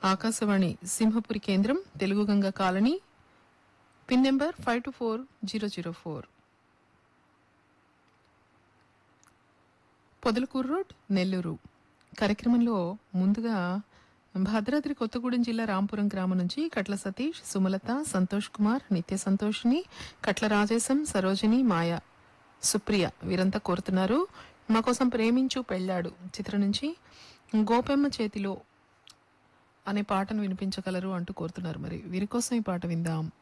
ఆకాశవాణి సింహపురి కేంద్రం Telugu Ganga colony pin number five two four zero zero four Podalakuru road Nellore కార్యక్రమంలో ముందుగా భద్రాద్రి కొత్తగూడెం జిల్లా రాంపురం గ్రామం నుంచి కట్ల సతీష్ సుమలత సంతోష్ కుమార్ నిత్య సంతోషిని కట్ల రాజేశం సరోజిని మాయ సుప్రియ వీరంతా కోరుతున్నారు మా కోసం ప్రేమించు పెళ్ళాడు చిత్రం నుంచి గోపెమ్మ చేతిలో అనే పాటను వినిపించగలరు అంటూ కోరుతున్నారు మరి వీరి కోసం ఈ పాట విందాం